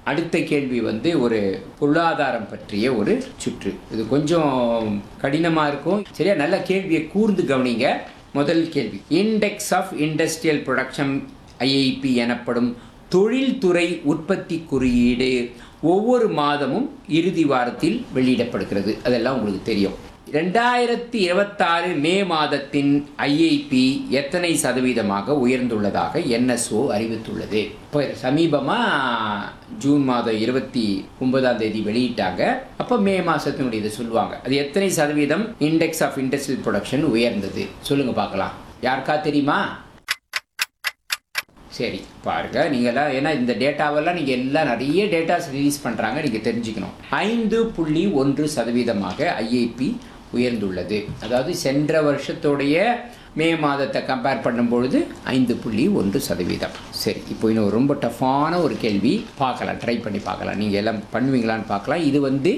அடுத்த கேள்வி வந்து ஒரு பொருளாதாரம் பற்றிய ஒரு சுற்று இது கொஞ்சம் கடினமாக இருக்கும் சரியா நல்ல கேள்வியை கூர்ந்து கவனிங்க முதல் கேள்வி index of industrial production IIP எனப்படும் தொழில்துறை உற்பத்தி குறியீடு ஒவ்வொரு மாதமும் இறுதி வாரத்தில் வெளியிடப்படுகிறது அதெல்லாம் உங்களுக்கு தெரியும் ரெண்டாயிரத்தி இருபத்தாறு மே மாதத்தின் ஐஐபி எத்தனை சதவீதமாக உயர்ந்துள்ளதாக என்எஸ்ஓ அறிவித்துள்ளது இப்போ சமீபமாக ஜூன் மாதம் இருபத்தி ஒன்பதாம் தேதி வெளியிட்டாங்க அப்போ மே மாதத்தினுடைய இதை சொல்லுவாங்க அது எத்தனை சதவீதம் இண்டெக்ஸ் ஆஃப் இண்டஸ்ட்ரியல் ப்ரொடக்ஷன் உயர்ந்தது சொல்லுங்க பார்க்கலாம் யாருக்கா தெரியுமா சரி பாருங்க நீங்களாம் ஏன்னா இந்த டேட்டாவெல்லாம் நீங்கள் எல்லாம் நிறைய டேட்டாஸ் ரிலீஸ் பண்ணுறாங்க நீங்கள் தெரிஞ்சுக்கணும் ஐந்து புள்ளி ஒன்று சதவீதமாக ஐஐபி உயர்ந்துள்ளது அதாவது சென்ற வருஷத்துடைய மே மாதத்தை கம்பேர் பண்ணும்பொழுது ஐந்து புள்ளி ஒன்று சதவீதம் சரி இப்போ இன்னும் ரொம்ப டஃப்பான ஒரு கேள்வி பார்க்கலாம் ட்ரை பண்ணி பார்க்கலாம் நீங்கள் எல்லாம் பண்ணுவீங்களான்னு பார்க்கலாம் இது வந்து